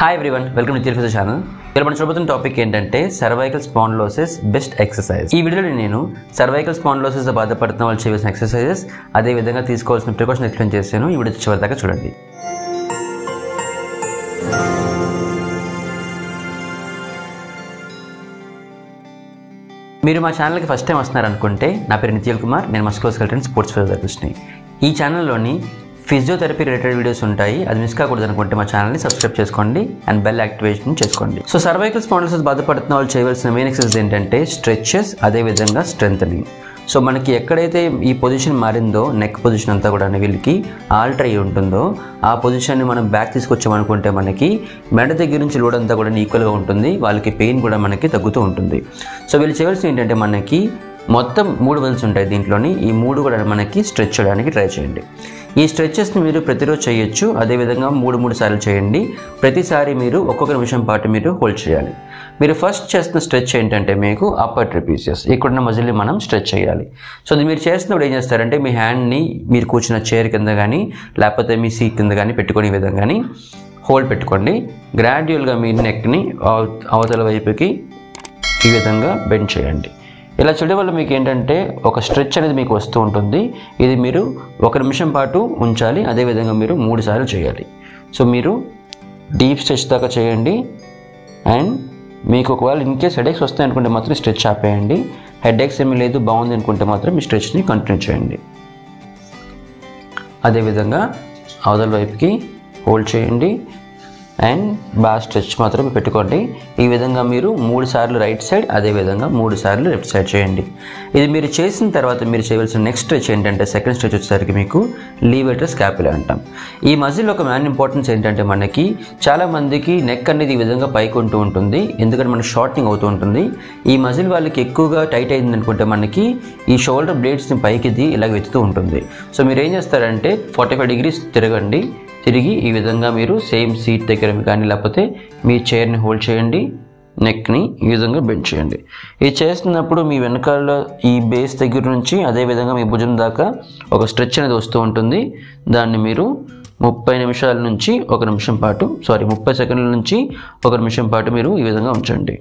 hi everyone welcome to Tirupati channel ఇక్కడ మనం చూడబోతున్న టాపిక్ ఏంటంటే సర్వైకల్ స్పాండ్లోసిస్ బెస్ట్ ఎక్సర్సైజ్ ఈ వీడియోలో నేను సర్వైకల్ స్పాండ్లోసిస్ బాధపడుతున్న వాళ్ళు చేయవలసిన ఎక్సర్సైజెస్ అదే విధంగా తీసుకోవాల్సిన ప్రికాషన్ ఎక్స్ప్లెయిన్ చేశాను ఈ వీడియో చివరి దాకా చూడండి మీరు మా ఛానల్కి ఫస్ట్ టైం వస్తున్నారనుకుంటే నా పేరు నిత్యల్ కుమార్ నేను మస్కులోస్కెల్టన్ స్పోర్ట్స్ ఫిజియోథెరపిస్ట్ని ఈ ఛానల్లోని ఫిజియోథెరపీ రిలేటెడ్ వీడియోస్ ఉంటాయి అది మిస్ కాకూడదు అనుకుంటే మా ఛానల్ని సబ్స్క్రైబ్ చేసుకోండి అండ్ బెల్ యాక్టివేషన్ చేసుకోండి సో సర్వైకల్ స్పాండిలోసిస్ బాధపడుతున్న వాళ్ళు చేయవలసిన మెయిన్ ఎక్సర్సైజ్ ఏంటంటే స్ట్రెచెస్ అదేవిధంగా స్ట్రెంథనింగ్ సో మనకి ఎక్కడైతే ఈ పొజిషన్ మారిందో నెక్ పొజిషన్ అంతా కూడా వీళ్ళకి ఆల్టర్ అయ్యి ఉంటుందో ఆ పొజిషన్ని మనం బ్యాక్ తీసుకొచ్చామనుకుంటే మనకి మెడ దగ్గర నుంచి లోడ్ అంతా కూడా ఈక్వల్గా ఉంటుంది వాళ్ళకి పెయిన్ కూడా మనకి తగ్గుతూ ఉంటుంది సో వీళ్ళు చేయవలసింది ఏంటంటే మనకి మొత్తం మూడు మజిల్స్ ఉంటాయి దీంట్లోని ఈ మూడు కూడా మనకి స్ట్రెచ్ చేయడానికి ట్రై చేయండి ఈ స్ట్రెచెస్ని మీరు ప్రతిరోజు చేయొచ్చు అదేవిధంగా మూడు మూడు సార్లు చేయండి ప్రతిసారి మీరు ఒక్కొక్క నిమిషం పాటు మీరు హోల్డ్ చేయాలి మీరు ఫస్ట్ చేస్తున్న స్ట్రెచ్ ఏంటంటే మీకు అప్పర్ ట్రిపీసియస్ ఇక్కడున్న మజిల్ని మనం స్ట్రెచ్ చేయాలి సో అది మీరు చేస్తున్నప్పుడు ఏం చేస్తారంటే మీ హ్యాండ్ని మీరు కూర్చున్న చైర్ కింద కానీ లేకపోతే మీ సీట్ కింద కానీ పెట్టుకునే విధంగా కానీ హోల్డ్ పెట్టుకోండి గ్రాడ్యువల్గా మీ నెక్ని అవతల వైపుకి ఈ విధంగా బెండ్ చేయండి ఇలా చేయడం వల్ల మీకు ఏంటంటే ఒక స్ట్రెచ్ అనేది మీకు వస్తూ ఉంటుంది ఇది మీరు ఒక నిమిషం పాటు ఉంచాలి అదేవిధంగా మీరు మూడు సార్లు చేయాలి సో మీరు డీప్ స్ట్రెచ్ దాకా చేయండి అండ్ మీకు ఒకవేళ ఇన్ కేస్ హెడేక్స్ వస్తాయి అనుకుంటే మాత్రం స్ట్రెచ్ ఆపేయండి హెడేక్స్ ఏమీ లేదు బాగుంది అనుకుంటే మాత్రం మీ స్ట్రెచ్ని కంటిన్యూ చేయండి అదేవిధంగా అవతల వైపుకి హోల్డ్ చేయండి అండ్ బాగా స్ట్రెచ్ మాత్రం పెట్టుకోండి ఈ విధంగా మీరు మూడు సార్లు రైట్ సైడ్ అదేవిధంగా మూడు సార్లు లెఫ్ట్ సైడ్ చేయండి ఇది మీరు చేసిన తర్వాత మీరు చేయవలసిన నెక్స్ట్ స్ట్రెచ్ ఏంటంటే సెకండ్ స్ట్రెచ్ వచ్చేసరికి మీకు లీవేటర్ స్కాపులా అంటాం ఈ మజిల్ ఒక మ్యాన్ ఇంపార్టెన్స్ ఏంటంటే మనకి చాలా మందికి నెక్ అనేది ఈ విధంగా పైకి ఉంటూ ఉంటుంది ఎందుకంటే మనకి షార్టింగ్ అవుతూ ఉంటుంది ఈ మజిల్ వాళ్ళకి ఎక్కువగా టైట్ అయింది అనుకుంటే మనకి ఈ షోల్డర్ బ్లేడ్స్ని పైకిది ఇలాగ వెతుతూ ఉంటుంది సో మీరు ఏం చేస్తారంటే ఫార్టీ ఫైవ్ డిగ్రీస్ తిరగండి తిరిగి ఈ విధంగా మీరు సేమ్ సీట్ దగ్గర కానీ లేకపోతే మీ చైర్ని హోల్డ్ చేయండి నెక్ని ఈ విధంగా బెండ్ చేయండి ఇది చేస్తున్నప్పుడు మీ వెనకాల ఈ బేస్ దగ్గర నుంచి అదేవిధంగా మీ భుజం దాకా ఒక స్ట్రెచ్ అనేది వస్తూ ఉంటుంది దాన్ని మీరు ముప్పై నిమిషాల నుంచి ఒక నిమిషం పాటు సారీ ముప్పై సెకండ్ల నుంచి ఒక నిమిషం పాటు మీరు ఈ విధంగా ఉంచండి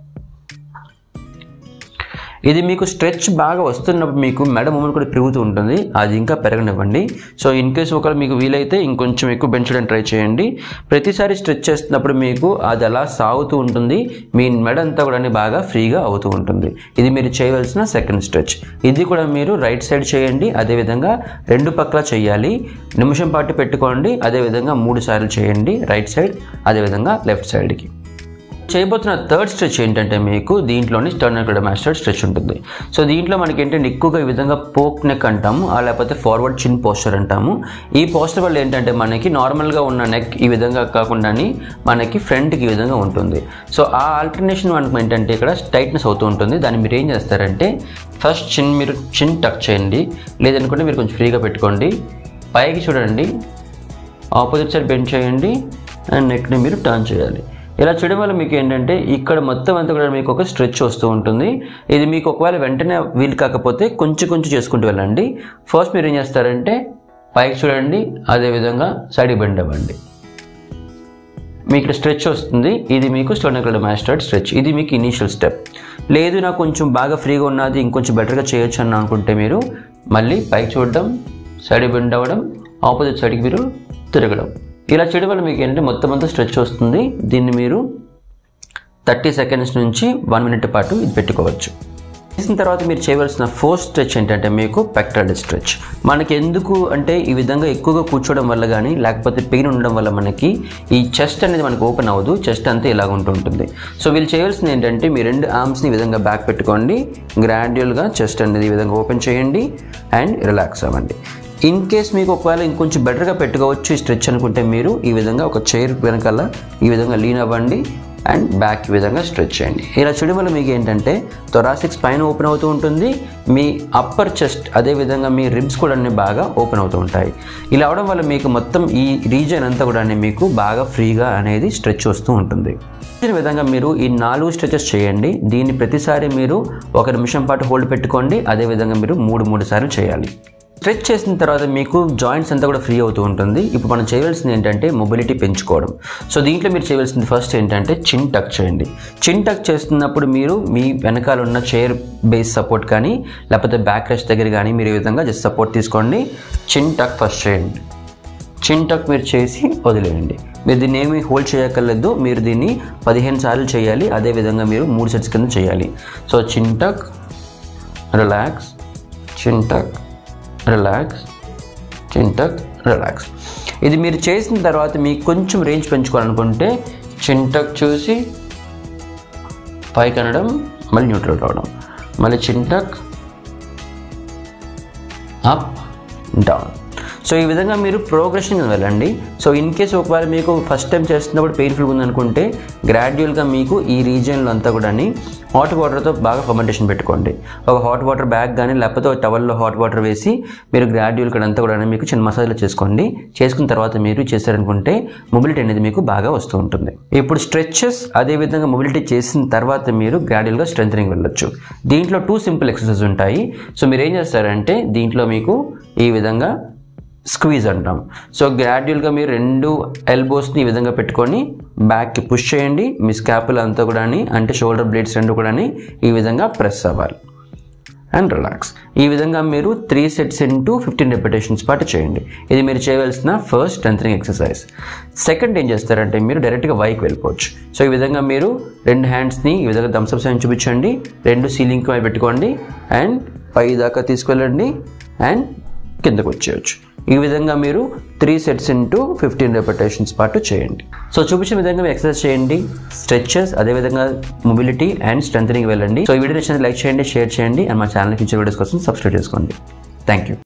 ఇది మీకు స్ట్రెచ్ బాగా వస్తున్నప్పుడు మీకు మెడ మూమెంట్ కూడా పెరుగుతూ ఉంటుంది అది ఇంకా పెరగనివ్వండి సో ఇన్ కేస్ ఒకవేళ మీకు వీలైతే ఇంకొంచెం ఎక్కువ పెంచడానికి ట్రై చేయండి ప్రతిసారి స్ట్రెచ్ చేస్తున్నప్పుడు మీకు అది అలా సాగుతూ ఉంటుంది మీ మెడ అంతా కూడా బాగా ఫ్రీగా అవుతూ ఉంటుంది ఇది మీరు చేయవలసిన సెకండ్ స్ట్రెచ్ ఇది కూడా మీరు రైట్ సైడ్ చేయండి అదేవిధంగా రెండు పక్కల చేయాలి నిమిషం పాటు పెట్టుకోండి అదేవిధంగా మూడు సార్లు చేయండి రైట్ సైడ్ అదేవిధంగా లెఫ్ట్ సైడ్కి చేయబోతున్న థర్డ్ స్ట్రెచ్ ఏంటంటే మీకు దీంట్లోని స్టర్నర్ మాస్టర్ స్ట్రెచ్ ఉంటుంది సో దీంట్లో మనకి ఏంటంటే ఎక్కువగా ఈ విధంగా పోక్ నెక్ అంటాము ఆ లేకపోతే ఫార్వర్డ్ చిన్ పోస్చర్ అంటాము ఈ పోస్టర్ వల్ల ఏంటంటే మనకి నార్మల్గా ఉన్న నెక్ ఈ విధంగా కాకుండా మనకి ఫ్రంట్కి ఈ విధంగా ఉంటుంది సో ఆ ఆల్టర్నేషన్ మనకు ఏంటంటే ఇక్కడ టైట్నెస్ అవుతూ ఉంటుంది దాన్ని మీరు ఏం చేస్తారంటే ఫస్ట్ చిన్ మీరు చిన్ టక్ చేయండి లేదనుకుంటే మీరు కొంచెం ఫ్రీగా పెట్టుకోండి పైకి చూడండి ఆపోజిట్ సైడ్ బెండ్ చేయండి అండ్ నెక్ని మీరు టర్న్ చేయాలి ఇలా చేయడం వల్ల మీకు ఏంటంటే ఇక్కడ మొత్తం అంతా కూడా మీకు ఒక స్ట్రెచ్ వస్తూ ఉంటుంది ఇది మీకు ఒకవేళ వెంటనే వీలు కాకపోతే కొంచెం కొంచెం చేసుకుంటూ వెళ్ళండి ఫస్ట్ మీరు ఏం చేస్తారంటే పైకి చూడండి అదేవిధంగా సైడ్కి బెండ్ అవ్వండి మీకు ఇక్కడ స్ట్రెచ్ వస్తుంది ఇది మీకు స్టోనకల్ మాస్టర్డ్ స్ట్రెచ్ ఇది మీకు ఇనీషియల్ స్టెప్ లేదు నాకు కొంచెం బాగా ఫ్రీగా ఉన్నది ఇంకొంచెం బెటర్గా చేయొచ్చు అని అనుకుంటే మీరు మళ్ళీ పైకి చూడడం సైడ్ బెండ్ అవ్వడం ఆపోజిట్ సైడ్కి మీరు తిరగడం ఇలా చేయడం వల్ల మీకు ఏంటంటే మొత్తం అంతా స్ట్రెచ్ వస్తుంది దీన్ని మీరు థర్టీ సెకండ్స్ నుంచి వన్ మినిట్ పాటు ఇది పెట్టుకోవచ్చు చేసిన తర్వాత మీరు చేయవలసిన ఫోర్త్ స్ట్రెచ్ ఏంటంటే మీకు పెక్టరల్ స్ట్రెచ్ మనకి ఎందుకు అంటే ఈ విధంగా ఎక్కువగా కూర్చోవడం వల్ల కానీ లేకపోతే పెయిన్ ఉండడం వల్ల మనకి ఈ చెస్ట్ అనేది మనకు ఓపెన్ అవ్వదు చెస్ట్ అంతా ఇలాగ ఉంటుంటుంది సో వీళ్ళు చేయవలసింది ఏంటంటే మీ రెండు ఆర్మ్స్ని ఈ విధంగా బ్యాక్ పెట్టుకోండి గ్రాడ్యువల్గా చెస్ట్ అనేది ఈ విధంగా ఓపెన్ చేయండి అండ్ రిలాక్స్ అవ్వండి ఇన్ కేస్ మీకు ఒకవేళ ఇంకొంచెం బెటర్గా పెట్టుకోవచ్చు ఈ స్ట్రెచ్ అనుకుంటే మీరు ఈ విధంగా ఒక చైర్ వెనకాల ఈ విధంగా లీన్ అవ్వండి అండ్ బ్యాక్ ఈ విధంగా స్ట్రెచ్ చేయండి ఇలా చేయడం వల్ల మీకు ఏంటంటే థొరాసిక్ స్పైన్ ఓపెన్ అవుతూ ఉంటుంది మీ అప్పర్ చెస్ట్ అదేవిధంగా మీ రిబ్స్ కూడా అన్ని బాగా ఓపెన్ అవుతూ ఉంటాయి ఇలా అవడం వల్ల మీకు మొత్తం ఈ రీజన్ అంతా కూడా మీకు బాగా ఫ్రీగా అనేది స్ట్రెచ్ వస్తూ ఉంటుంది ఈ విధంగా మీరు ఈ నాలుగు స్ట్రెచెస్ చేయండి దీన్ని ప్రతిసారి మీరు ఒక నిమిషం పాటు హోల్డ్ పెట్టుకోండి అదేవిధంగా మీరు మూడు మూడు సార్లు చేయాలి స్ట్రెచ్ చేసిన తర్వాత మీకు జాయింట్స్ అంతా కూడా ఫ్రీ అవుతూ ఉంటుంది ఇప్పుడు మనం చేయవలసింది ఏంటంటే మొబిలిటీ పెంచుకోవడం సో దీంట్లో మీరు చేయవలసింది ఫస్ట్ ఏంటంటే చిన్ టక్ చేయండి చిన్ టక్ చేస్తున్నప్పుడు మీరు మీ వెనకాల ఉన్న చైర్ బేస్ సపోర్ట్ కానీ లేకపోతే బ్యాక్ రెస్ట్ దగ్గర కానీ మీరు ఈ విధంగా జస్ట్ సపోర్ట్ తీసుకోండి చిన్ టక్ ఫస్ట్ చేయండి చిన్ టక్ మీరు చేసి వదిలేయండి మీరు దీన్ని ఏమీ హోల్డ్ చేయక్కర్లేదు మీరు దీన్ని పదిహేను సార్లు చేయాలి అదేవిధంగా మీరు మూడు సెట్స్ కింద చేయాలి సో చిన్ టక్ రిలాక్స్ చిన్ టక్ రిలాక్స్ చిన్ టక్ రిలాక్స్ ఇది మీరు చేసిన తర్వాత మీకు కొంచెం రేంజ్ పెంచుకోవాలనుకుంటే చిన్ టక్ చూసి పైకి అనడం మళ్ళీ న్యూట్రల్ రావడం మళ్ళీ చిన్ టక్ అప్ డౌన్ సో ఈ విధంగా మీరు ప్రోగ్రెషన్ వెళ్ళండి సో ఇన్ కేస్ ఒకవేళ మీకు ఫస్ట్ టైం చేస్తున్నప్పుడు పెయిన్ఫుల్గా ఉందనుకుంటే గ్రాడ్యువల్గా మీకు ఈ రీజియన్లో అంతా కూడా హాట్ వాటర్తో బాగా ఫర్మెంటేషన్ పెట్టుకోండి ఒక హాట్ వాటర్ బ్యాగ్ కానీ లేకపోతే ఒక టవల్లో హాట్ వాటర్ వేసి మీరు గ్రాడ్యువల్ ఇక్కడ అంతా కూడా మీకు చిన్న మసాజ్లు చేసుకోండి చేసుకున్న తర్వాత మీరు చేశారనుకుంటే మొబిలిటీ అనేది మీకు బాగా వస్తూ ఉంటుంది ఇప్పుడు స్ట్రెచెస్ అదేవిధంగా మొబిలిటీ చేసిన తర్వాత మీరు గ్రాడ్యువల్గా స్ట్రెంథనింగ్ వెళ్ళొచ్చు దీంట్లో టూ సింపుల్ ఎక్సర్సైజ్ ఉంటాయి సో మీరు ఏం చేస్తారంటే దీంట్లో మీకు ఈ విధంగా స్క్వీజ్ అంటాం సో గ్రాడ్యువల్గా మీరు రెండు ఎల్బోస్ని ఈ విధంగా పెట్టుకొని బ్యాక్కి పుష్ చేయండి మీ స్కాపుల్ అంతా కూడా అంటే షోల్డర్ బ్లేడ్స్ రెండు కూడా ఈ విధంగా ప్రెస్ అవ్వాలి అండ్ రిలాక్స్ ఈ విధంగా మీరు three sets into fifteen repetitions పాటు చేయండి ఇది మీరు చేయవలసిన ఫస్ట్ స్ట్రెంథనింగ్ ఎక్సర్సైజ్ సెకండ్ ఏం చేస్తారంటే మీరు డైరెక్ట్గా వైకి వెళ్ళిపోవచ్చు సో ఈ విధంగా మీరు రెండు హ్యాండ్స్ని ఈ విధంగా థమ్స్అప్ సైన్ చూపించండి రెండు సీలింగ్కి వైపు పెట్టుకోండి అండ్ పై దాకా తీసుకెళ్ళండి అండ్ కిందకు వచ్చేయచ్చు ఈ విధంగా మీరు three sets into fifteen repetitions పాటు చేయండి సో చూపించిన విధంగా మీరు ఎక్సర్సైజ్ చేయండి స్ట్రెచెస్ అదేవిధంగా మొబిలిటీ అండ్ స్ట్రెంథనింగ్ వెళ్ళండి సో ఈ వీడియో నచ్చినట్లయితే లైక్ చేయండి షేర్ చేయండి అండ్ మా ఛానల్ ఫ్యూచర్ వీడియోస్ కోసం సబ్స్క్రైబ్ చేసుకోండి థ్యాంక్ యూ